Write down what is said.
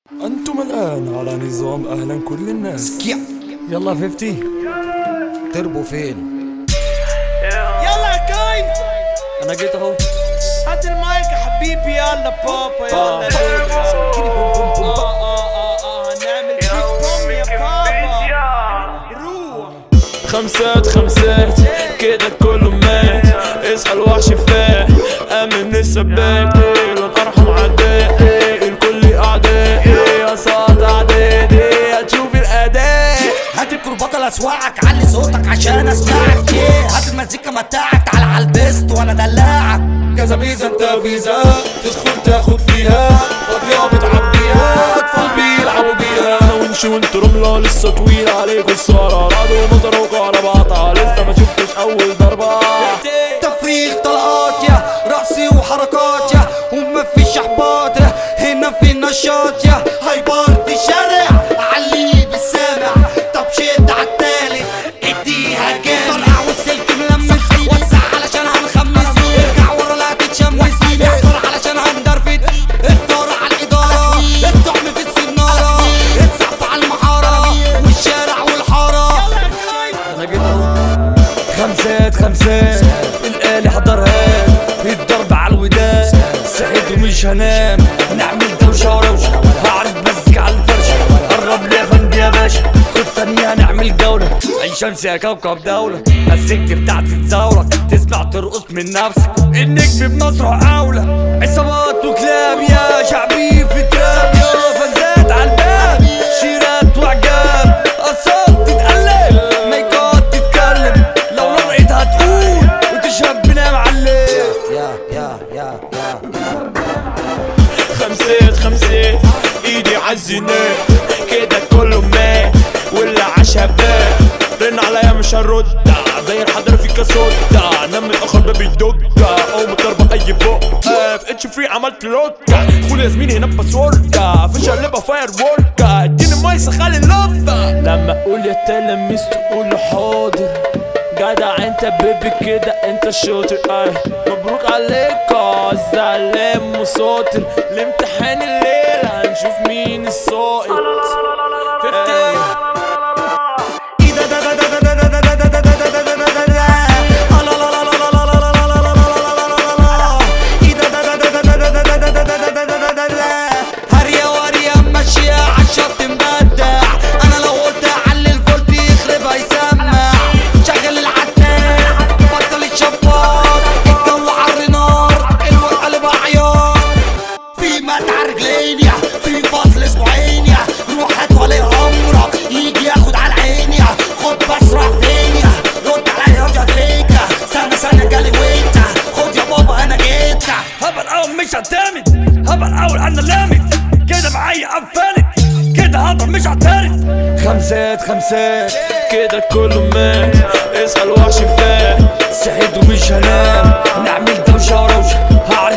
أنتم الآن على نظام أهلا كل الناس كيا يلا 50 تربو فين يلا يا جايز انا جيت اهو هات المايك يا حبيبي يلا بابا يلا كيري بوم بوم بوم بوم. اه اه اه نعمل بيك بوم يا بابا روح خمسات خمسات كده كله مات اصحى الوحش فات امن الثبات ايه لن ارحم عداء ايه الكل اعداء ايه اسقط اعداء ايه هتشوف الاداء هات الكرباط اسوعك علي صوتك عشان اسمعك ايه هات المزيكا متاعك تعال على البيست وانا دلعك كذا ميزة انت فيزا تدخل تاخد فيها فاضية بتعبيها اطفال بيلعبوا بيها انا ونش وانت رملة لسه طويلة عليكوا السهرة رعد ومطر وكهرباء لسه ما شفتش اول ضربة تفريغ طلقات يا رقصي وحركات يا وما فيش احباط يا هنا في نشاط يا هايبر دي شارع علي بالسامع طب شد عالتالت اديها جامد طلع والسلك ملمس وسع علشان هنخمس ارجع ورا لا تتشمس احضر علشان هندرفد الدار على الاداره الطعم في السناره اتصف على المحاره والشارع والحاره انا جيت اهو خمسات خمسات الآلي حضرها الضرب على الودان صحيت ومش هنام نعمل دوشة وروشة هعرف مزيكا على الفرش قرب لي يا فندي يا باشا خد ثانية هنعمل جولة عين شمس يا كوكب دولة مزيكتي بتاعتي تزاولك تسمع ترقص من نفسك النجم بمسرح أولى عصابات وكلاب يا شعبي في التراب يا فنزات على الباب شيرات وعجاب أصوات تتقلب مايكات تتكلم لو نطقت هتقول وتشهد بنا معلم يا يا يا يا خمسات خمسات ايدي عالزنات كده كله مات واللي عشبات رن عليا مش هرد زي الحضر في كاسوتا نام متأخر بابي دوجا او مضربة اي بق اف اتش فري عملت لوكا خول يا زميلي هنا باسوركا فيش قلبها فاير ووركا اديني مايك سخالي اللمبة لما اقول يا تلاميذ تقول حاضر جدع انت بيبي كده انت شاطر اي مبروك عليك الزعلان مساطر الامتحان الليلة هنشوف مين الساقط 50 هريا وريا ماشية عالشط مبدع انا لو قلت اعلي الفولت يخرب هيسمع شغل العتاب بطل الشباط الجو عر نار الورقة اللي بعيار في مدعى رجلين يا في فصل اسبوعين يا روح هات ولي امرك يجي ياخد على العين يا خد بس راح فين يا رد عليا يا فيكا سنة سنة جالي وانت خد يا بابا انا جيت هبل اول مش هعتمد هبل اول انا لامد كده معايا قفلت كده هبل مش هعترف خمسات خمسات كده كله مات اسأل وحش فات صحيت ومش هنام نعمل دوشة وروشة هعرف